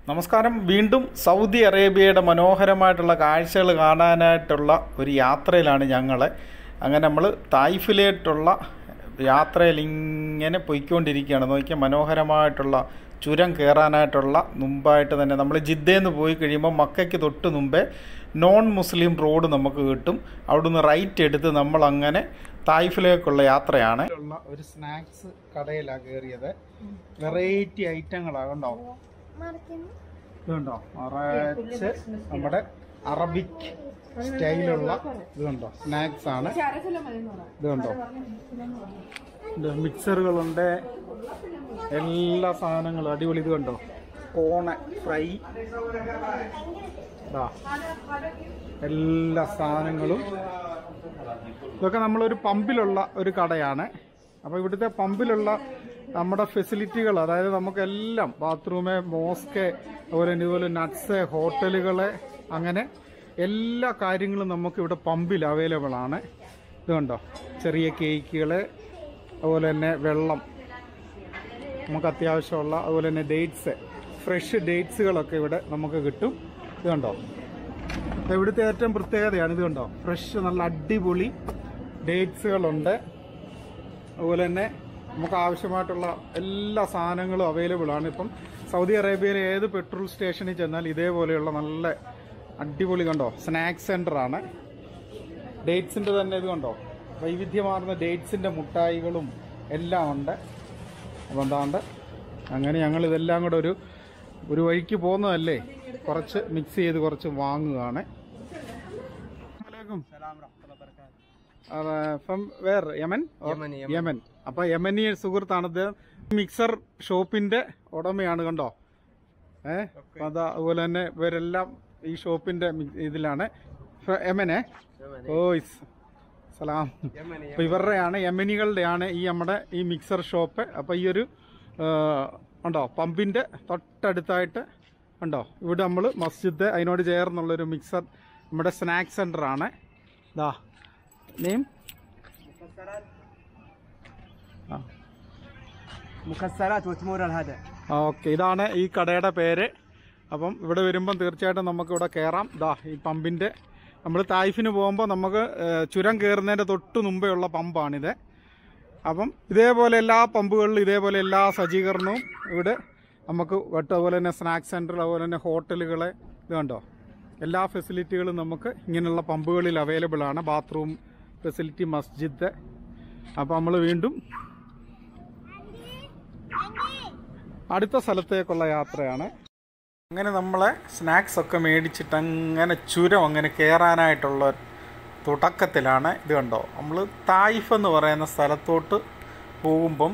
നമസ്കാരം വീണ്ടും സൗദി അറേബ്യയുടെ മനോഹരമായിട്ടുള്ള കാഴ്ചകൾ കാണാനായിട്ടുള്ള ഒരു യാത്രയിലാണ് ഞങ്ങൾ അങ്ങനെ നമ്മൾ തായ്ഫിലേട്ടുള്ള യാത്രയിൽ ഇങ്ങനെ പൊയ്ക്കൊണ്ടിരിക്കുകയാണ് നോക്കിയാൽ മനോഹരമായിട്ടുള്ള ചുരം കയറാനായിട്ടുള്ള മുമ്പായിട്ട് തന്നെ നമ്മൾ ജിദ്ദയിൽ നിന്ന് പോയി കഴിയുമ്പോൾ മക്കയ്ക്ക് തൊട്ട് മുമ്പേ നോൺ മുസ്ലിം റോഡ് നമുക്ക് കിട്ടും അവിടുന്ന് റൈറ്റ് എടുത്ത് നമ്മൾ അങ്ങനെ തായ്ഫിലേക്കുള്ള യാത്രയാണ് ഉള്ള ഒരു സ്നാക്സ് കടയിലാണ് കയറിയത് വെറൈറ്റി ഐറ്റങ്ങളാണ് കണ്ടോ ഇതുണ്ടോ നിറച്ച് നമ്മുടെ അറബിക് സ്റ്റൈലുള്ള ഇതുണ്ടോ സ്നാക്സ് ആണ് ഇതുണ്ടോ ഇത് മിക്സറുകളുണ്ട് എല്ലാ സാധനങ്ങളും അടിപൊളി ഇത് കണ്ടോ കോണ ഫ്രൈ ഇതാ എല്ലാ സാധനങ്ങളും ഇതൊക്കെ നമ്മളൊരു പമ്പിലുള്ള ഒരു കടയാണ് അപ്പോൾ ഇവിടുത്തെ പമ്പിലുള്ള നമ്മുടെ ഫെസിലിറ്റികൾ അതായത് നമുക്കെല്ലാം ബാത്റൂമ് മോസ്ക് അതുപോലെ തന്നെ ഇതുപോലെ നട്ട്സ് ഹോട്ടലുകൾ അങ്ങനെ എല്ലാ കാര്യങ്ങളും നമുക്ക് ഇവിടെ പമ്പിൽ അവൈലബിൾ ആണ് ഇത് കണ്ടോ ചെറിയ കേക്കുകൾ അതുപോലെ തന്നെ വെള്ളം നമുക്ക് അത്യാവശ്യമുള്ള അതുപോലെ തന്നെ ഡേറ്റ്സ് ഫ്രഷ് ഡേറ്റ്സുകളൊക്കെ ഇവിടെ നമുക്ക് കിട്ടും ഇത് കണ്ടോ ഇവിടുത്തെ ഏറ്റവും പ്രത്യേകതയാണ് ഇത് കണ്ടോ ഫ്രഷ് നല്ല അടിപൊളി ഡേറ്റ്സുകളുണ്ട് അതുപോലെ തന്നെ നമുക്ക് ആവശ്യമായിട്ടുള്ള എല്ലാ സാധനങ്ങളും അവൈലബിൾ ആണ് ഇപ്പം സൗദി അറേബ്യയിലെ ഏത് പെട്രോൾ സ്റ്റേഷനിൽ ചെന്നാൽ ഇതേപോലെയുള്ള നല്ല അടിപൊളി കണ്ടോ സ്നാക്സ് സെൻ്റർ ആണ് ഡേറ്റ്സിൻ്റെ തന്നെ ഇത് കണ്ടോ വൈവിധ്യമാർന്ന ഡേറ്റ്സിൻ്റെ മുട്ടായികളും എല്ലാം ഉണ്ട് അപ്പം എന്താണ്ട് അങ്ങനെ ഞങ്ങൾ ഇതെല്ലാം കൂടെ ഒരു ഒരു വഴിക്ക് പോകുന്നതല്ലേ കുറച്ച് മിക്സ് ചെയ്ത് കുറച്ച് വാങ്ങുകയാണ് from where Yemen Or Yemen, Yemen അപ്പൊ യമനി സുഹൃത്താണിത് മിക്സർ ഷോപ്പിന്റെ ഉടമയാണ് കണ്ടോ ഏ അപ്പൊ അതാ അതുപോലെ തന്നെ ഇവരെല്ലാം ഈ ഷോപ്പിന്റെ മി- ഇതിലാണ് ഫ്ര- യമനെ ഓയ്സ് സലാം അപ്പൊ ഇവരുടെയാണ് യമനികളുടെയാണ് ഈ നമ്മുടെ ഈ മിക്സർ ഷോപ്പ് അപ്പൊ ഈ ഒരു ആ, ഉണ്ടോ പമ്പിന്റെ തൊട്ടടുത്തായിട്ട് ഉണ്ടോ ഇവിടെ നമ്മൾ മസ്ജിദ് അതിനോട് ചേർന്നുള്ളൊരു മിക്സർ നമ്മുടെ സ്നാക്ക് സെന്റർ ആണ് ഇതാ നെയിം ആ مكسرات وتمور هذا ഓക്കെ ഇതാണ് ഈ കടയുടെ പേര് അപ്പം ഇവിടെ വരുമ്പം തീർച്ചയായിട്ടും നമുക്ക് ഇവിടെ കയറാം ഇതാ ഈ പമ്പിൻ്റെ നമ്മൾ തായ്ഫിന് പോകുമ്പോൾ നമുക്ക് ഏഹ്, ചുരം കയറുന്നതിൻ്റെ തൊട്ട് മുമ്പേ ഉള്ള പമ്പാണിത് അപ്പം ഇതേപോലെ എല്ലാ പമ്പുകളിലും ഇതേപോലെ എല്ലാ സജ്ജീകരണവും ഇവിടെ നമുക്ക് വെട്ട അതുപോലെ തന്നെ സ്നാക്സ് സെൻറ്റർ അതുപോലെ തന്നെ ഹോട്ടലുകൾ ഇത് കണ്ടോ എല്ലാ ഫെസിലിറ്റികളും നമുക്ക് ഇങ്ങനെയുള്ള പമ്പുകളിൽ അവൈലബിൾ ആണ് ബാത്റൂം ഫെസിലിറ്റി മസ്ജിദ് അപ്പോൾ നമ്മൾ വീണ്ടും അടുത്ത സ്ഥലത്തേക്കുള്ള യാത്രയാണ് അങ്ങനെ നമ്മളെ സ്നാക്സ് ഒക്കെ മേടിച്ചിട്ട് അങ്ങനെ ചുരം അങ്ങനെ കയറാനായിട്ടുള്ള തുടക്കത്തിലാണ് ഇത് കണ്ടോ നമ്മൾ തായിഫ് എന്ന് പറയുന്ന സ്ഥലത്തോട്ട് പോകുമ്പം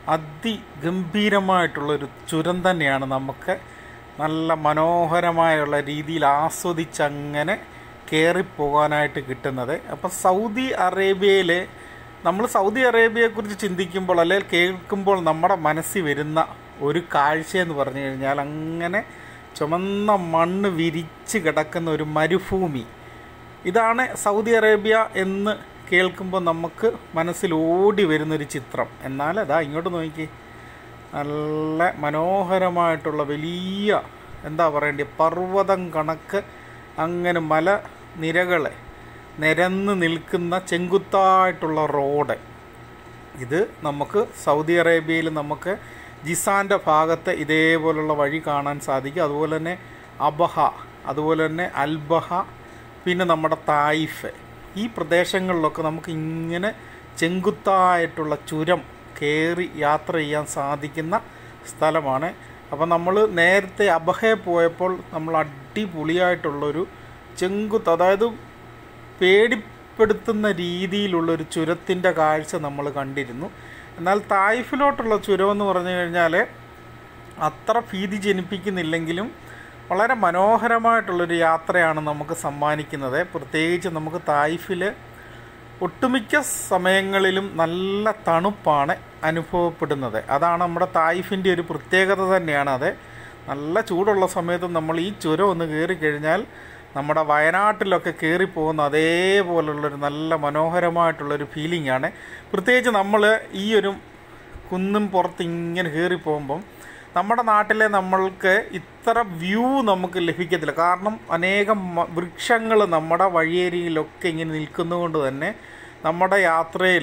അതിഗംഭീരമായിട്ടുള്ളൊരു ചുരം തന്നെയാണ് നമുക്ക് നല്ല മനോഹരമായുള്ള രീതിയിൽ ആസ്വദിച്ചങ്ങനെ കയറിപ്പോകാനായിട്ട് കിട്ടുന്നത് അപ്പം സൗദി അറേബ്യയിലെ നമ്മൾ സൗദി അറേബ്യയെക്കുറിച്ച് ചിന്തിക്കുമ്പോൾ അല്ലെങ്കിൽ കേൾക്കുമ്പോൾ നമ്മുടെ മനസ്സിൽ വരുന്ന ഒരു കാഴ്ചയെന്ന് പറഞ്ഞു കഴിഞ്ഞാൽ അങ്ങനെ ചുമന്ന മണ്ണ് വിരിച്ച് കിടക്കുന്ന ഒരു മരുഭൂമി ഇതാണ് സൗദി അറേബ്യ എന്ന് കേൾക്കുമ്പോൾ നമുക്ക് മനസ്സിൽ ഓടി വരുന്നൊരു ചിത്രം എന്നാൽ അതാ ഇങ്ങോട്ട് നോക്കി നല്ല മനോഹരമായിട്ടുള്ള വലിയ എന്താ പറയണ്ടേ പർവ്വതം കണക്ക് അങ്ങനെ മല നിരകളെ നിരന്ന് നിൽക്കുന്ന ചെങ്കുത്തായിട്ടുള്ള റോഡ് ഇത് നമുക്ക് സൗദി അറേബ്യയിൽ നമുക്ക് ജിസാൻ്റെ ഭാഗത്ത് ഇതേപോലുള്ള വഴി കാണാൻ സാധിക്കും അതുപോലെ തന്നെ അബഹ അതുപോലെ തന്നെ അൽബഹ പിന്നെ നമ്മുടെ തായിഫ് ഈ പ്രദേശങ്ങളിലൊക്കെ നമുക്ക് ഇങ്ങനെ ചെങ്കുത്തായിട്ടുള്ള ചുരം കയറി യാത്ര ചെയ്യാൻ സാധിക്കുന്ന സ്ഥലമാണ് അപ്പോൾ നമ്മൾ നേരത്തെ അബഹയെ പോയപ്പോൾ നമ്മൾ അടിപൊളിയായിട്ടുള്ളൊരു ചെങ്കുത്ത് അതായത് പേടിപ്പെടുത്തുന്ന രീതിയിലുള്ളൊരു ചുരത്തിൻ്റെ കാഴ്ച നമ്മൾ കണ്ടിരുന്നു എന്നാൽ തായ്ഫിലോട്ടുള്ള ചുരം എന്ന് പറഞ്ഞു കഴിഞ്ഞാൽ അത്ര ഭീതി ജനിപ്പിക്കുന്നില്ലെങ്കിലും വളരെ മനോഹരമായിട്ടുള്ളൊരു യാത്രയാണ് നമുക്ക് സമ്മാനിക്കുന്നത് പ്രത്യേകിച്ച് നമുക്ക് തായ്ഫിൽ ഒട്ടുമിക്ക സമയങ്ങളിലും നല്ല തണുപ്പാണ് അനുഭവപ്പെടുന്നത് അതാണ് നമ്മുടെ തായ്ഫിൻ്റെ ഒരു പ്രത്യേകത തന്നെയാണ് അത് നല്ല ചൂടുള്ള സമയത്ത് നമ്മൾ ഈ ചുരം ഒന്ന് കയറി കഴിഞ്ഞാൽ നമ്മുടെ വയനാട്ടിലൊക്കെ കയറിപ്പോകുന്ന അതേപോലുള്ളൊരു നല്ല മനോഹരമായിട്ടുള്ളൊരു ഫീലിംഗ് ആണ് പ്രത്യേകിച്ച് നമ്മൾ ഈ ഒരു കുന്നും പുറത്ത് ഇങ്ങനെ കയറി പോകുമ്പം നമ്മുടെ നാട്ടിലെ നമ്മൾക്ക് ഇത്ര വ്യൂ നമുക്ക് ലഭിക്കത്തില്ല കാരണം അനേകം വൃക്ഷങ്ങൾ നമ്മുടെ വഴിയരികിലൊക്കെ ഇങ്ങനെ നിൽക്കുന്നതുകൊണ്ട് തന്നെ നമ്മുടെ യാത്രയിൽ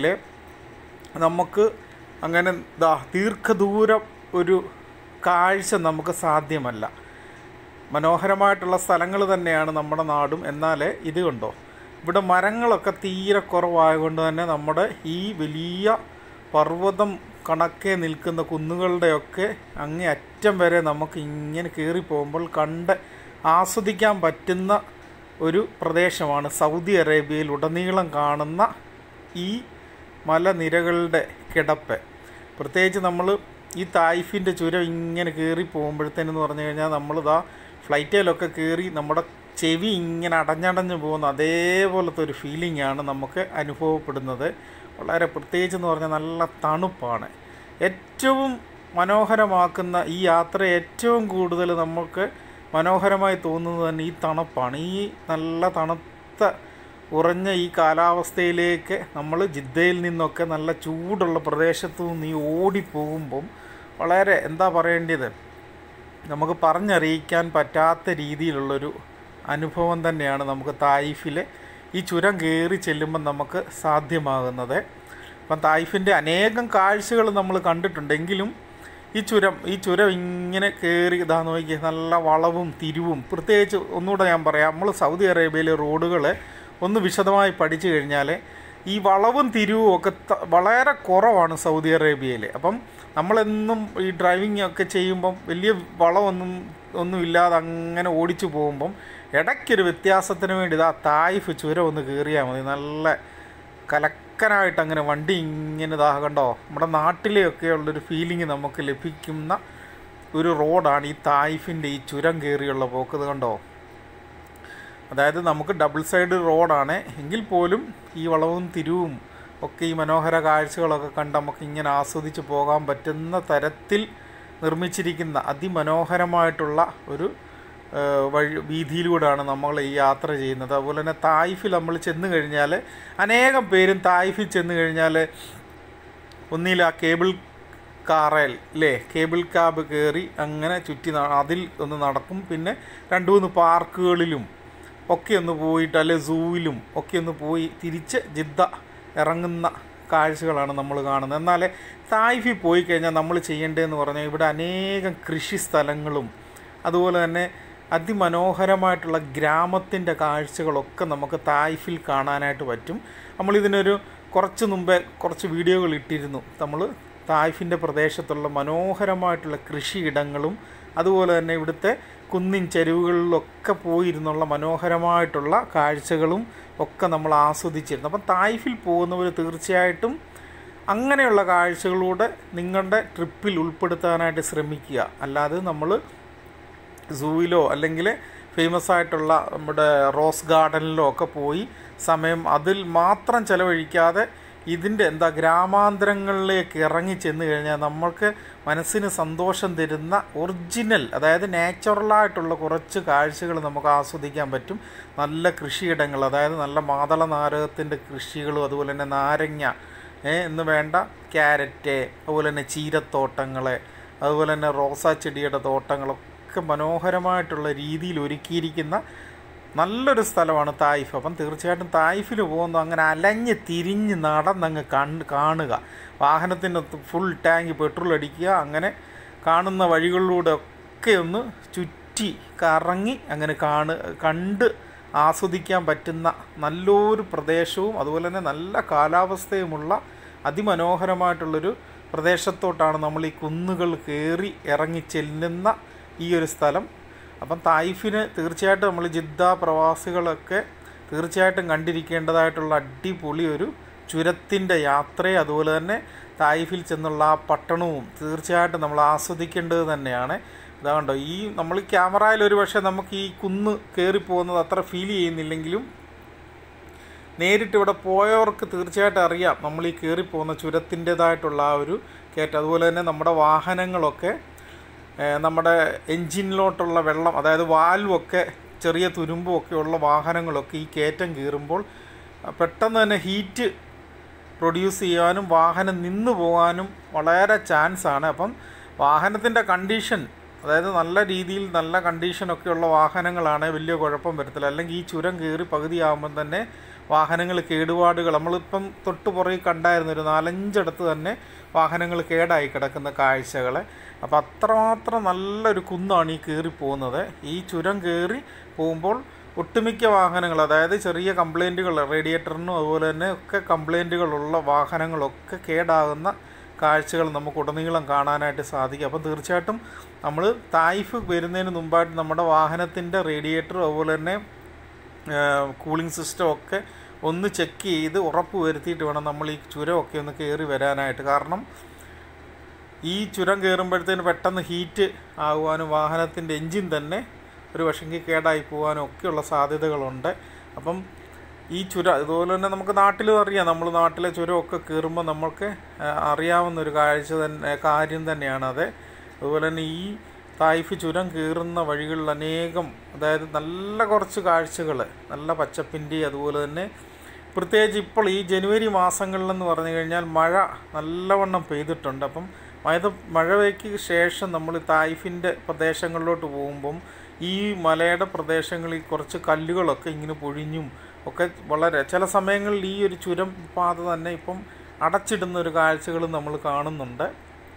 നമുക്ക് അങ്ങനെ ദാ ദീർഘദൂരം ഒരു കാഴ്ച നമുക്ക് സാധ്യമല്ല മനോഹരമായിട്ടുള്ള സ്ഥലങ്ങൾ തന്നെയാണ് നമ്മുടെ നാടും എന്നാൽ ഇത് കണ്ടോ ഇവിടെ മരങ്ങളൊക്കെ തീരെ കുറവായതുകൊണ്ട് തന്നെ നമ്മുടെ ഈ വലിയ പർവ്വതം കണക്കെ നിൽക്കുന്ന കുന്നുകളുടെയൊക്കെ അങ്ങേ അറ്റം വരെ നമുക്ക് ഇങ്ങനെ കയറി പോകുമ്പോൾ കണ്ട് ആസ്വദിക്കാൻ പറ്റുന്ന ഒരു പ്രദേശമാണ് സൗദി അറേബ്യയിൽ ഉടനീളം കാണുന്ന ഈ മലനിരകളുടെ കിടപ്പ് പ്രത്യേകിച്ച് നമ്മൾ ഈ തായ്ഫിൻ്റെ ചുരം ഇങ്ങനെ കയറി പോകുമ്പോഴത്തേനെന്ന് പറഞ്ഞു കഴിഞ്ഞാൽ നമ്മളിതാ ഫ്ലൈറ്റിലൊക്കെ കയറി നമ്മുടെ ചെവി ഇങ്ങനെ അടഞ്ഞടഞ്ഞ് പോകുന്ന അതേപോലത്തെ ഒരു ഫീലിംഗ് ആണ് നമുക്ക് അനുഭവപ്പെടുന്നത് വളരെ പ്രത്യേകിച്ച് എന്ന് പറഞ്ഞാൽ നല്ല തണുപ്പാണ് ഏറ്റവും മനോഹരമാക്കുന്ന ഈ യാത്ര ഏറ്റവും കൂടുതൽ നമുക്ക് മനോഹരമായി തോന്നുന്നത് തന്നെ ഈ തണുപ്പാണ് ഈ നല്ല തണുത്ത ഉറഞ്ഞ ഈ കാലാവസ്ഥയിലേക്ക് നമ്മൾ ജിദ്ദയിൽ നിന്നൊക്കെ നല്ല ചൂടുള്ള പ്രദേശത്തു നിന്ന് ഈ ഓടിപ്പോകുമ്പം വളരെ എന്താ പറയേണ്ടത് നമുക്ക് പറഞ്ഞറിയിക്കാൻ പറ്റാത്ത രീതിയിലുള്ളൊരു അനുഭവം തന്നെയാണ് നമുക്ക് തായിഫിലെ ഈ ചുരം കയറി ചെല്ലുമ്പം നമുക്ക് സാധ്യമാകുന്നത് അപ്പം തായിഫിൻ്റെ അനേകം കാഴ്ചകൾ നമ്മൾ കണ്ടിട്ടുണ്ടെങ്കിലും ഈ ചുരം ഈ ചുരം ഇങ്ങനെ കയറി ഇതാ നോക്കി നല്ല വളവും തിരിവും പ്രത്യേകിച്ച് ഒന്നുകൂടെ ഞാൻ പറയാം നമ്മൾ സൗദി അറേബ്യയിലെ റോഡുകൾ ഒന്ന് വിശദമായി പഠിച്ചു കഴിഞ്ഞാൽ ഈ വളവും തിരിവും ഒക്കെ ത- വളരെ കുറവാണ് സൗദി അറേബ്യയിൽ അപ്പം നമ്മളെന്നും ഈ ഡ്രൈവിംഗ് ഒക്കെ ചെയ്യുമ്പം വലിയ വളമൊന്നും ഒന്നും ഇല്ലാതെ അങ്ങനെ ഓടിച്ചു പോകുമ്പം ഇടയ്ക്കൊരു വ്യത്യാസത്തിന് വേണ്ടി ഇതാ തായ്ഫ് ചുരം ഒന്ന് കയറിയാൽ മതി നല്ല കലക്കനായിട്ട് അങ്ങനെ വണ്ടി ഇങ്ങനെ ഇതാ കണ്ടോ നമ്മുടെ നാട്ടിലെയൊക്കെ ഉള്ളൊരു ഫീലിംഗ് നമുക്ക് ലഭിക്കുന്ന ഒരു റോഡാണ് ഈ തായ്ഫിൻ്റെ ഈ ചുരം കയറിയുള്ള പോക്ക് ഇത് കണ്ടോ അതായത് നമുക്ക് ഡബിൾ സൈഡ് റോഡാണ് എങ്കിൽ പോലും ഈ വളവും തിരിവും ഒക്കെ ഈ മനോഹര കാഴ്ചകളൊക്കെ കണ്ട് നമുക്ക് ഇങ്ങനെ ആസ്വദിച്ച് പോകാൻ പറ്റുന്ന തരത്തിൽ നിർമ്മിച്ചിരിക്കുന്ന അതിമനോഹരമായിട്ടുള്ള ഒരു ആ, വഴി വീതിയിലൂടെയാണ് നമ്മൾ ഈ യാത്ര ചെയ്യുന്നത് അതുപോലെ തന്നെ തായ്ഫിൽ നമ്മൾ ചെന്ന് കഴിഞ്ഞാൽ അനേകം പേരും തായ്ഫിൽ ചെന്ന് കഴിഞ്ഞാൽ ഒന്നിൽ ആ കേബിൾ കാറേൽ അല്ലേ കേബിൾ കാബ് കയറി അങ്ങനെ ചുറ്റി ന- അതിൽ ഒന്ന് നടക്കും പിന്നെ രണ്ട് മൂന്ന് പാർക്കുകളിലും ഒക്കെ ഒന്ന് പോയിട്ട് അല്ലെ സൂവിലും ഒക്കെ ഒന്ന് പോയി തിരിച്ച് ജിദ്ദ ഇറങ്ങുന്ന കാഴ്ചകളാണ് നമ്മൾ കാണുന്നത് എന്നാൽ തായ്ഫിൽ പോയി കഴിഞ്ഞാൽ നമ്മൾ ചെയ്യേണ്ടതെന്ന് പറഞ്ഞാൽ ഇവിടെ അനേകം കൃഷി സ്ഥലങ്ങളും അതുപോലെ തന്നെ അതിമനോഹരമായിട്ടുള്ള ഗ്രാമത്തിൻ്റെ കാഴ്ചകളൊക്കെ നമുക്ക് തായ്ഫിൽ കാണാനായിട്ട് പറ്റും നമ്മളിതിനൊരു കുറച്ച് മുമ്പേ കുറച്ച് വീഡിയോകൾ ഇട്ടിരുന്നു നമ്മൾ തായ്ഫിൻ്റെ പ്രദേശത്തുള്ള മനോഹരമായിട്ടുള്ള കൃഷിയിടങ്ങളും അതുപോലെ തന്നെ ഇവിടുത്തെ കുന്നിൻ ചെരുവുകളിലൊക്കെ പോയിരുന്നുള്ള മനോഹരമായിട്ടുള്ള കാഴ്ചകളും ഒക്കെ നമ്മൾ ആസ്വദിച്ചിരുന്നു അപ്പം തായ്ഫിൽ പോകുന്നവർ തീർച്ചയായിട്ടും അങ്ങനെയുള്ള കാഴ്ചകളൂടെ നിങ്ങളുടെ ട്രിപ്പിൽ ഉൾപ്പെടുത്താനായിട്ട് ശ്രമിക്കുക അല്ലാതെ നമ്മൾ സൂവിലോ അല്ലെങ്കിൽ ഫേമസ് ആയിട്ടുള്ള നമ്മുടെ റോസ് ഗാർഡനിലോ ഒക്കെ പോയി സമയം അതിൽ മാത്രം ചെലവഴിക്കാതെ ഇതിൻ്റെ എന്താ ഗ്രാമാന്തരങ്ങളിലേക്ക് ഇറങ്ങി ചെന്ന് കഴിഞ്ഞാൽ നമ്മൾക്ക് മനസ്സിന് സന്തോഷം തരുന്ന ഒറിജിനൽ അതായത് നാച്ചുറലായിട്ടുള്ള കുറച്ച് കാഴ്ചകൾ നമുക്ക് ആസ്വദിക്കാൻ പറ്റും നല്ല കൃഷിയിടങ്ങൾ അതായത് നല്ല മാതള നാരകത്തിൻ്റെ കൃഷികളും അതുപോലെ തന്നെ നാരങ്ങ ഏ, എന്ന് വേണ്ട ക്യാരറ്റ് അതുപോലെ തന്നെ ചീരത്തോട്ടങ്ങൾ അതുപോലെ തന്നെ റോസാ ചെടിയുടെ തോട്ടങ്ങളൊക്കെ മനോഹരമായിട്ടുള്ള രീതിയിൽ ഒരുക്കിയിരിക്കുന്ന നല്ലൊരു സ്ഥലമാണ് തായിഫ് അപ്പം തീർച്ചയായിട്ടും തായിഫിൽ പോകുന്നു അങ്ങനെ അലഞ്ഞ് തിരിഞ്ഞ് നടന്നങ്ങ് കണ്ട് കാണുക വാഹനത്തിന് ഫുൾ ടാങ്ക് പെട്രോൾ അടിക്കുക അങ്ങനെ കാണുന്ന വഴികളിലൂടെ ഒക്കെ ഒന്ന് ചുറ്റി കറങ്ങി അങ്ങനെ കാണ് കണ്ട് ആസ്വദിക്കാൻ പറ്റുന്ന നല്ലൊരു പ്രദേശവും അതുപോലെ തന്നെ നല്ല കാലാവസ്ഥയുമുള്ള അതിമനോഹരമായിട്ടുള്ളൊരു പ്രദേശത്തോട്ടാണ് നമ്മൾ ഈ കുന്നുകൾ കയറി ഇറങ്ങി ചെല്ലുന്ന ഈ ഒരു സ്ഥലം അപ്പം തായിഫിന് തീർച്ചയായിട്ടും നമ്മൾ ജിദ്ദ പ്രവാസികളൊക്കെ തീർച്ചയായിട്ടും കണ്ടിരിക്കേണ്ടതായിട്ടുള്ള അടിപൊളി ഒരു ചുരത്തിൻ്റെ യാത്രയും അതുപോലെ തന്നെ തായിഫിൽ ചെന്നുള്ള ആ പട്ടണവും തീർച്ചയായിട്ടും നമ്മൾ ആസ്വദിക്കേണ്ടത് തന്നെയാണ് ഇതാകണ്ടോ ഈ നമ്മൾ ഈ ക്യാമറയിൽ ഒരു പക്ഷേ നമുക്ക് ഈ കുന്ന് കയറി പോകുന്നത് അത്ര ഫീൽ ചെയ്യുന്നില്ലെങ്കിലും നേരിട്ട് ഇവിടെ പോയവർക്ക് തീർച്ചയായിട്ടും അറിയാം നമ്മൾ ഈ കയറി പോകുന്ന ചുരത്തിൻ്റെതായിട്ടുള്ള ആ ഒരു കയറ്റം അതുപോലെ തന്നെ നമ്മുടെ വാഹനങ്ങളൊക്കെ ഏഹ്, നമ്മുടെ എൻജിനിലോട്ടുള്ള വെള്ളം അതായത് വാൽവൊക്കെ ചെറിയ തുരുമ്പും ഒക്കെ ഉള്ള വാഹനങ്ങളൊക്കെ ഈ കയറ്റം കയറുമ്പോൾ അഹ് പെട്ടെന്ന് തന്നെ ഹീറ്റ് പ്രൊഡ്യൂസ് ചെയ്യാനും വാഹനം നിന്നു പോകാനും വളരെ ചാൻസ് ആണ് അപ്പം വാഹനത്തിൻ്റെ കണ്ടീഷൻ അതായത് നല്ല രീതിയിൽ നല്ല കണ്ടീഷനൊക്കെയുള്ള വാഹനങ്ങളാണ് വലിയ കുഴപ്പം വരത്തില്ല അല്ലെങ്കിൽ ഈ ചുരം കയറി പകുതിയാകുമ്പം തന്നെ വാഹനങ്ങൾ കേടുപാടുകൾ നമ്മളിപ്പം തൊട്ട് പുറകെ കണ്ടായിരുന്നു ഒരു നാലഞ്ചിടത്ത് തന്നെ വാഹനങ്ങൾ കേടായി കിടക്കുന്ന കാഴ്ചകൾ അപ്പോൾ അത്രമാത്രം നല്ലൊരു കുന്നാണ് ഈ കയറി പോകുന്നത് ഈ ചുരം കയറി പോകുമ്പോൾ ഒട്ടുമിക്ക വാഹനങ്ങൾ അതായത് ചെറിയ കംപ്ലൈൻറ്റുകൾ റേഡിയേറ്ററിനും അതുപോലെ തന്നെ ഒക്കെ കംപ്ലൈൻറ്റുകളുള്ള വാഹനങ്ങളൊക്കെ കേടാകുന്ന കാഴ്ചകൾ നമുക്ക് ഉടനീളം കാണാനായിട്ട് സാധിക്കും അപ്പം തീർച്ചയായിട്ടും നമ്മൾ തായ്ഫ് വരുന്നതിന് മുമ്പായിട്ട് നമ്മുടെ വാഹനത്തിൻ്റെ റേഡിയേറ്ററും അതുപോലെ തന്നെ കൂളിംഗ് സിസ്റ്റം ഒക്കെ ഒന്ന് ചെക്ക് ചെയ്ത് ഉറപ്പ് വരുത്തിയിട്ട് വേണം നമ്മൾ ഈ ചുരമൊക്കെ ഒന്ന് കയറി വരാനായിട്ട് കാരണം ഈ ചുരം കയറുമ്പോഴത്തേന് പെട്ടെന്ന് ഹീറ്റ് ആകുവാനും വാഹനത്തിൻ്റെ എൻജിൻ തന്നെ ഒരു വശങ്കി കേടായി പോകാനും ഒക്കെയുള്ള സാധ്യതകളുണ്ട് അപ്പം ഈ ചുരം അതുപോലെ തന്നെ നമുക്ക് നാട്ടിലും അറിയാം നമ്മൾ നാട്ടിലെ ചുരമൊക്കെ കയറുമ്പോൾ നമ്മൾക്ക് ആ, അറിയാവുന്ന ഒരു കാഴ്ച തന്നെ കാര്യം തന്നെയാണത് അതുപോലെ തന്നെ ഈ തായ്ഫ് ചുരം കയറുന്ന വഴികളിൽ അനേകം അതായത് നല്ല കുറച്ച് കാഴ്ചകൾ നല്ല പച്ചപ്പിൻ്റെ അതുപോലെ തന്നെ പ്രത്യേകിച്ച് ഇപ്പോൾ ഈ ജനുവരി മാസങ്ങളിലെന്ന് പറഞ്ഞു കഴിഞ്ഞാൽ മഴ നല്ലവണ്ണം പെയ്തിട്ടുണ്ട് അപ്പം മഴ മഴയ്ക്ക് ശേഷം നമ്മൾ തായ്ഫിൻ്റെ പ്രദേശങ്ങളിലോട്ട് പോകുമ്പം ഈ മലയുടെ പ്രദേശങ്ങളിൽ കുറച്ച് കല്ലുകളൊക്കെ ഇങ്ങനെ പൊഴിഞ്ഞും ഒക്കെ വളരെ ചില സമയങ്ങളിൽ ഈ ഒരു ചുരം പാത തന്നെ ഇപ്പം അടച്ചിടുന്ന ഒരു കാഴ്ചകൾ നമ്മൾ കാണുന്നുണ്ട്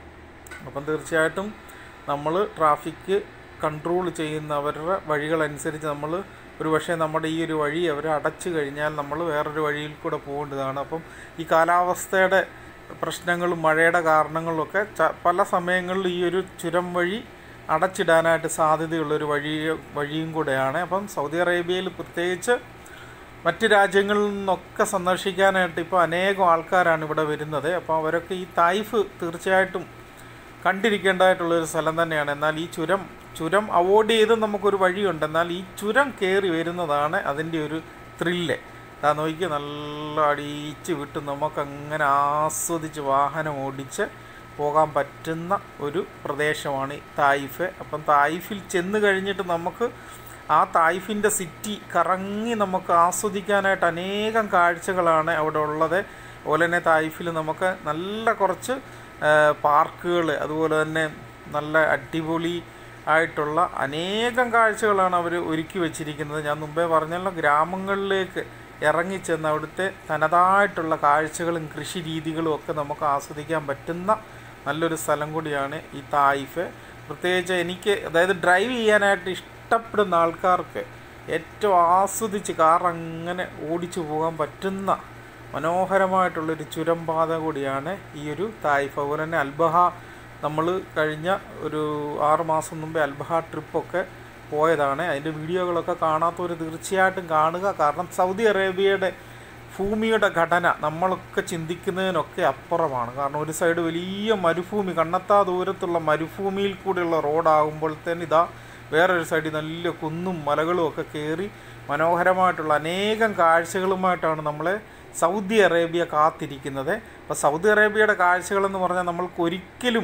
അപ്പം തീർച്ചയായിട്ടും നമ്മൾ ട്രാഫിക് കൺട്രോൾ ചെയ്യുന്നവരുടെ വഴികളനുസരിച്ച് നമ്മൾ ഒരു പക്ഷേ നമ്മുടെ ഈ ഒരു വഴി അവർ അടച്ചു കഴിഞ്ഞാൽ നമ്മൾ വേറൊരു വഴിയിൽ കൂടെ പോകേണ്ടതാണ് അപ്പം ഈ കാലാവസ്ഥയുടെ പ്രശ്നങ്ങളും മഴയുടെ കാരണങ്ങളിലൊക്കെ ച- പല സമയങ്ങളിൽ ഈ ഒരു ചുരം വഴി അടച്ചിടാനായിട്ട് സാധ്യതയുള്ളൊരു വഴി വഴിയും കൂടെയാണ് അപ്പം സൗദി അറേബ്യയിൽ പ്രത്യേകിച്ച് മറ്റ് രാജ്യങ്ങളിൽ നിന്നൊക്കെ സന്ദർശിക്കാനായിട്ട് ഇപ്പോൾ അനേകം ആൾക്കാരാണ് ഇവിടെ വരുന്നത് അപ്പോൾ അവരൊക്കെ ഈ തായ്ഫ് തീർച്ചയായിട്ടും കണ്ടിരിക്കേണ്ടതായിട്ടുള്ളൊരു സ്ഥലം തന്നെയാണ് എന്നാൽ ഈ ചുരം ചുരം അവോയ്ഡ് ചെയ്ത് നമുക്കൊരു വഴിയുണ്ട് എന്നാൽ ഈ ചുരം കയറി വരുന്നതാണ് അതിൻ്റെ ഒരു ത്രില്ല് അതാ നോക്കി നല്ല അടിച്ച് വിട്ട് നമുക്കങ്ങനെ ആസ്വദിച്ച് വാഹനം ഓടിച്ച് പോകാൻ പറ്റുന്ന ഒരു പ്രദേശമാണ് ഈ തായിഫ് അപ്പം തായിഫിൽ ചെന്ന് കഴിഞ്ഞിട്ട് നമുക്ക് ആ തായിഫിൻ്റെ സിറ്റി കറങ്ങി നമുക്ക് ആസ്വദിക്കാനായിട്ട് അനേകം കാഴ്ചകളാണ് അവിടെ ഉള്ളത് അതുപോലെ തന്നെ തായിഫിൽ നമുക്ക് നല്ല കുറച്ച് പാർക്കുകൾ അതുപോലെ തന്നെ നല്ല അടിപൊളി ആയിട്ടുള്ള അനേകം കാഴ്ചകളാണ് അവർ ഒരുക്കി വെച്ചിരിക്കുന്നത് ഞാൻ മുമ്പേ പറഞ്ഞല്ലോ ഗ്രാമങ്ങളിലേക്ക് ഇറങ്ങിച്ചെന്ന് അവിടുത്തെ തനതായിട്ടുള്ള കാഴ്ചകളും കൃഷി രീതികളും ഒക്കെ നമുക്ക് ആസ്വദിക്കാൻ പറ്റുന്ന നല്ലൊരു സ്ഥലം കൂടിയാണ് ഈ തായിഫ് പ്രത്യേകിച്ച് എനിക്ക് അതായത് ഡ്രൈവ് ചെയ്യാനായിട്ട് ഇഷ്ടപ്പെടുന്ന ആൾക്കാർക്ക് ഏറ്റവും ആസ്വദിച്ച് കാർ അങ്ങനെ ഓടിച്ചു പോകാൻ പറ്റുന്ന മനോഹരമായിട്ടുള്ളൊരു ചുരം പാത കൂടിയാണ് ഈ ഒരു തായിഫ് അതുപോലെ തന്നെ അൽബഹ നമ്മൾ കഴിഞ്ഞ ഒരു ആറ് മാസം മുമ്പേ അൽബഹ ട്രിപ്പൊക്കെ പോയതാണ് അതിൻ്റെ വീഡിയോകളൊക്കെ കാണാത്തവർ തീർച്ചയായിട്ടും കാണുക കാരണം സൗദി അറേബ്യയുടെ ഭൂമിയുടെ ഘടന നമ്മളൊക്കെ ചിന്തിക്കുന്നതിനൊക്കെ അപ്പുറമാണ് കാരണം ഒരു സൈഡ് വലിയ മരുഭൂമി കണ്ണെത്താ ദൂരത്തുള്ള മരുഭൂമിയിൽ കൂടെയുള്ള റോഡാകുമ്പോഴത്തേന് ഇതാ വേറൊരു സൈഡിൽ നല്ല കുന്നും മലകളും ഒക്കെ കയറി മനോഹരമായിട്ടുള്ള അനേകം കാഴ്ചകളുമായിട്ടാണ് നമ്മളെ സൗദി അറേബ്യ കാത്തിരിക്കുന്നത് അപ്പോൾ സൗദി അറേബ്യയുടെ കാഴ്ചകളെന്ന് പറഞ്ഞാൽ നമ്മൾക്ക് ഒരിക്കലും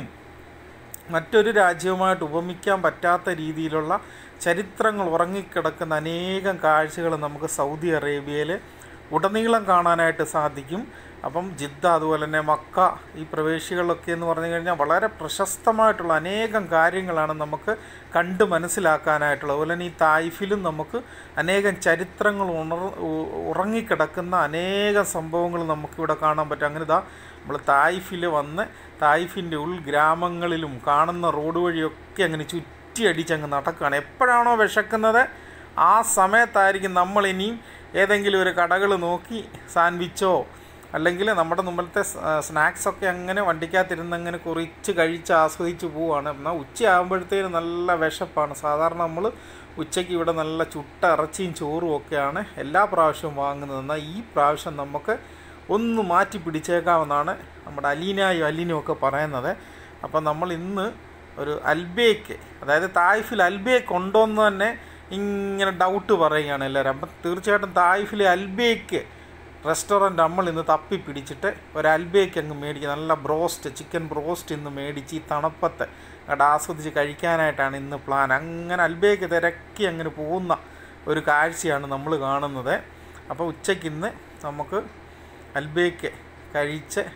മറ്റൊരു രാജ്യവുമായിട്ട് ഉപമിക്കാൻ പറ്റാത്ത രീതിയിലുള്ള ചരിത്രങ്ങൾ ഉറങ്ങിക്കിടക്കുന്ന അനേകം കാഴ്ചകൾ നമുക്ക് സൗദി അറേബ്യയിൽ ഉടനീളം കാണാനായിട്ട് സാധിക്കും അപ്പം ജിദ്ദ അതുപോലെ തന്നെ മക്ക ഈ പ്രവേശികളൊക്കെ എന്ന് പറഞ്ഞു കഴിഞ്ഞാൽ വളരെ പ്രശസ്തമായിട്ടുള്ള അനേകം കാര്യങ്ങളാണ് നമുക്ക് കണ്ട് മനസ്സിലാക്കാനായിട്ടുള്ളത് അതുപോലെ തന്നെ ഈ തായ്ഫിലും നമുക്ക് അനേകം ചരിത്രങ്ങൾ ഉണർ ഉ- ഉറങ്ങിക്കിടക്കുന്ന അനേകം സംഭവങ്ങൾ നമുക്കിവിടെ കാണാൻ പറ്റും അങ്ങനെ ഇതാ നമ്മൾ തായ്ഫിൽ വന്ന് തായ്ഫിൻ്റെ ഉൾഗ്രാമങ്ങളിലും കാണുന്ന റോഡ് വഴിയൊക്കെ അങ്ങനെ ചുറ്റി അടിച്ചങ്ങ് നടക്കുകയാണ് എപ്പോഴാണോ വിശക്കുന്നത് ആ സമയത്തായിരിക്കും നമ്മൾ ഇനിയും ഏതെങ്കിലും ഒരു കടകൾ നോക്കി സാൻഡ്വിച്ചോ അല്ലെങ്കിൽ നമ്മുടെ മുമ്പിലത്തെ സ്നാക്സൊക്കെ അങ്ങനെ വണ്ടിക്കകത്തിരുന്ന് അങ്ങനെ കുറിച്ച് കഴിച്ച് ആസ്വദിച്ച് പോവുകയാണ് എന്നാൽ ഉച്ചയാകുമ്പോഴത്തേനും നല്ല വിശപ്പാണ് സാധാരണ നമ്മൾ ഉച്ചയ്ക്ക് ഇവിടെ നല്ല ചുട്ട ഇറച്ചിയും ചോറും ഒക്കെയാണ് എല്ലാ പ്രാവശ്യവും വാങ്ങുന്നത് എന്നാൽ ഈ പ്രാവശ്യം നമുക്ക് ഒന്ന് മാറ്റി പിടിച്ചേക്കാമെന്നാണ് നമ്മുടെ അലീനായും അലീനും ഒക്കെ പറയുന്നത് അപ്പം നമ്മൾ ഇന്ന് ഒരു അൽബേക്ക് അതായത് തായ്ഫിൽ അൽബേക്ക് ഉണ്ടോ എന്ന് തന്നെ ഇങ്ങനെ ഡൗട്ട് പറയുകയാണ് എല്ലാവരും അപ്പം തീർച്ചയായിട്ടും തായ്ഫിലെ അൽബേക്ക് റെസ്റ്റോറൻറ്റ് നമ്മൾ ഇന്ന് തപ്പി പിടിച്ചിട്ട് ഒരു അൽബേക്ക് അങ്ങ് മേടിക്കുക നല്ല ബ്രോസ്റ്റ് ചിക്കൻ ബ്രോസ്റ്റ് ഇന്ന് മേടിച്ച് ഈ തണുപ്പത്ത് അങ്ങോട്ട് ആസ്വദിച്ച് കഴിക്കാനായിട്ടാണ് ഇന്ന് പ്ലാൻ അങ്ങനെ അൽബേക്ക് തിരക്കി അങ്ങനെ പോകുന്ന ഒരു കാഴ്ചയാണ് നമ്മൾ കാണുന്നത് അപ്പോൾ ഉച്ചയ്ക്ക് ഇന്ന് നമുക്ക് അൽബേക്ക് കഴിച്ച്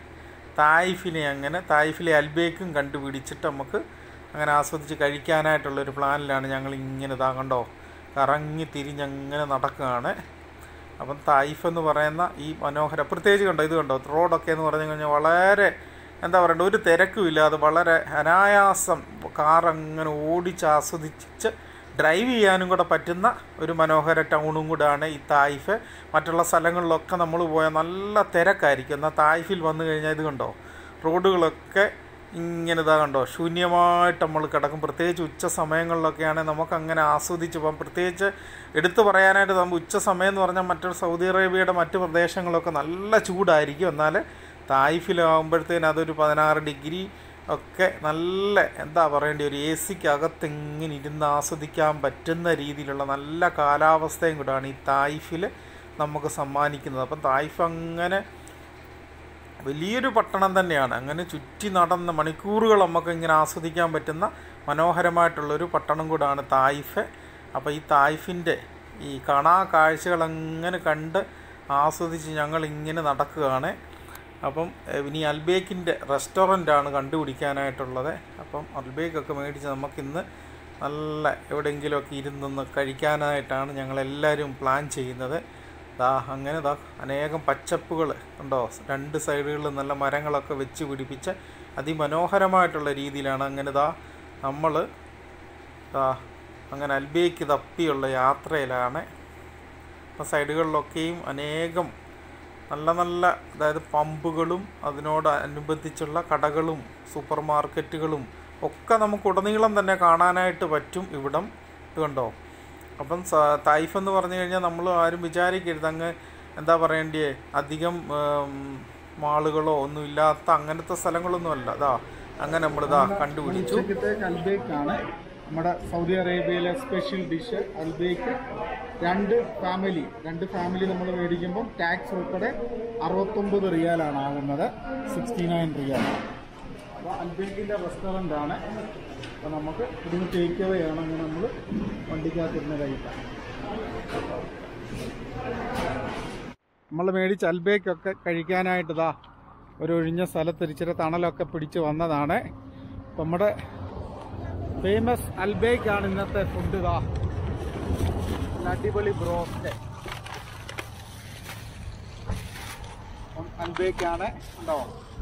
തായിഫിനെ അങ്ങനെ തായിഫിലെ അൽബേക്കും കണ്ടുപിടിച്ചിട്ട് നമുക്ക് അങ്ങനെ ആസ്വദിച്ച് കഴിക്കാനായിട്ടുള്ളൊരു പ്ലാനിലാണ് ഞങ്ങൾ ഇങ്ങനെ ഇതാ കണ്ടോ കറങ്ങി തിരിഞ്ഞങ്ങനെ നടക്കുകയാണ് അപ്പം തായിഫ് എന്ന് പറയുന്ന ഈ മനോഹര പ്രത്യേകിച്ച് കണ്ടോ ഇത് കണ്ടോ റോഡൊക്കെ എന്ന് പറഞ്ഞു കഴിഞ്ഞാൽ വളരെ എന്താ പറയണ്ട ഒരു തിരക്കും ഇല്ലാതെ വളരെ അനായാസം കാർ അങ്ങനെ ഓടിച്ച് ആസ്വദിച്ച് ഡ്രൈവ് ചെയ്യാനും കൂടെ പറ്റുന്ന ഒരു മനോഹര ടൗണും കൂടാണ് ഈ തായിഫ് മറ്റുള്ള സ്ഥലങ്ങളിലൊക്കെ നമ്മൾ പോയാൽ നല്ല തിരക്കായിരിക്കും എന്നാൽ തായിഫിൽ വന്നു കഴിഞ്ഞാൽ ഇത് കണ്ടോ റോഡുകളൊക്കെ ഇങ്ങനെ ഇതാ കണ്ടോ ശൂന്യമായിട്ട് നമ്മൾ കിടക്കും പ്രത്യേകിച്ച് ഉച്ച സമയങ്ങളിലൊക്കെയാണെങ്കിൽ നമുക്ക് അങ്ങനെ ആസ്വദിച്ച് പോകാം പ്രത്യേകിച്ച് എടുത്തു പറയാനായിട്ട് നമ്മൾ ഉച്ച സമയം എന്ന് പറഞ്ഞാൽ മറ്റൊരു സൗദി അറേബ്യയുടെ മറ്റ് പ്രദേശങ്ങളൊക്കെ നല്ല ചൂടായിരിക്കും എന്നാൽ തായിഫിലാകുമ്പോഴത്തേന് അതൊരു പതിനാറ് ഡിഗ്രി ഒക്കെ നല്ല എന്താ പറയേണ്ടി ഒരു എ സിക്കകത്ത് ഇങ്ങനെ ഇരുന്ന് ആസ്വദിക്കാൻ പറ്റുന്ന രീതിയിലുള്ള നല്ല കാലാവസ്ഥയും കൂടാണ് ഈ തായിഫിൽ നമുക്ക് സമ്മാനിക്കുന്നത് അപ്പം തായിഫ് അങ്ങനെ വലിയൊരു പട്ടണം തന്നെയാണ് അങ്ങനെ ചുറ്റി നടന്ന മണിക്കൂറുകൾ നമുക്ക് ഇങ്ങനെ ആസ്വദിക്കാൻ പറ്റുന്ന മനോഹരമായിട്ടുള്ളൊരു പട്ടണം കൂടാണ് തായിഫ് അപ്പോൾ ഈ തായിഫിൻ്റെ ഈ കാണാ കാഴ്ചകൾ അങ്ങനെ കണ്ട് ആസ്വദിച്ച് ഞങ്ങൾ ഇങ്ങനെ നടക്കുകയാണ് അപ്പം ഏഹ്, ഇനി അൽബേക്കിൻ്റെ റെസ്റ്റോറൻ്റാണ് കണ്ടുപിടിക്കാനായിട്ടുള്ളത് അപ്പം അൽബേക്കൊക്കെ മേടിച്ച് നമുക്കിന്ന് നല്ല എവിടെയെങ്കിലുമൊക്കെ ഇരുന്നൊന്ന് കഴിക്കാനായിട്ടാണ് ഞങ്ങളെല്ലാവരും പ്ലാൻ ചെയ്യുന്നത് ദാ അങ്ങനെ ദാ അനേകം പച്ചപ്പുകൾ ഉണ്ടോ രണ്ട് സൈഡുകളിൽ നല്ല മരങ്ങളൊക്കെ വെച്ച് പിടിപ്പിച്ച അതിമനോഹരമായിട്ടുള്ള രീതിയിലാണ് അങ്ങനെ ദാ നമ്മൾ ദാ അങ്ങനെ അൽബേക്ക് തപ്പിയുള്ള യാത്രയിലാണ് അപ്പോൾ സൈഡുകളിലൊക്കെയും അനേകം നല്ല നല്ല അതായത് പമ്പുകളും അതിനോട് അനുബന്ധിച്ചുള്ള കടകളും സൂപ്പർ മാർക്കറ്റുകളും ഒക്കെ നമുക്ക് ഉടനീളം തന്നെ കാണാനായിട്ട് പറ്റും ഇവിടം ഇത് കണ്ടോ അപ്പം സ- തായിഫ് എന്ന് പറഞ്ഞു കഴിഞ്ഞാൽ നമ്മൾ ആരും വിചാരിക്കരുത് അങ്ങ് എന്താ പറയേണ്ടിയേ അധികം ഉം, മാളുകളോ ഒന്നും ഇല്ലാത്ത അങ്ങനത്തെ സ്ഥലങ്ങളൊന്നും അല്ല അതാ അങ്ങനെ നമ്മളിതാ കണ്ടുപിടിച്ചു അൽബേക്കാണ് നമ്മുടെ സൗദി അറേബ്യയിലെ സ്പെഷ്യൽ ഡിഷ് അൽബേക്ക് രണ്ട് ഫാമിലി രണ്ട് ഫാമിലി നമ്മൾ മേടിക്കുമ്പം ടാക്സ് ഉൾപ്പെടെ അറുപത്തൊമ്പത് റിയാലാണ് ആകുന്നത് സിക്സ്റ്റി നയൻ റിയാൽ അപ്പോൾ അൽബേക്കിൻ്റെ റെസ്റ്റോറൻ്റ് ആണ് അപ്പോൾ നമുക്ക് ഇവിടുന്ന് ടേക്ക് അവേ ആണ് അങ്ങനെ നമ്മൾ വണ്ടിക്കകത്തിരുന്ന് കഴിക്കാം നമ്മൾ മേടിച്ച അൽബേക്കൊക്കെ കഴിക്കാനായിട്ട് ഇതാ ഒരു ഒഴിഞ്ഞ സ്ഥലത്ത് ഇച്ചിരി തണലൊക്കെ പിടിച്ച് വന്നതാണ് അപ്പം നമ്മുടെ ഫേമസ് അൽബേക്കാണ് ഇന്നത്തെ ഫുഡ് ഇതാ നല്ല അടിപൊളി ബ്രോസ്റ്റ് അൽബേക്കാണ് ഉണ്ടോ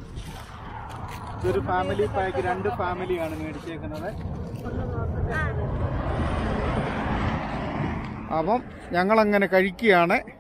ഇതൊരു ഫാമിലി പാക്ക് രണ്ട് ഫാമിലിയാണ് മേടിച്ചേക്കുന്നത് അപ്പം ഞങ്ങളങ്ങനെ കഴിക്കുകയാണ്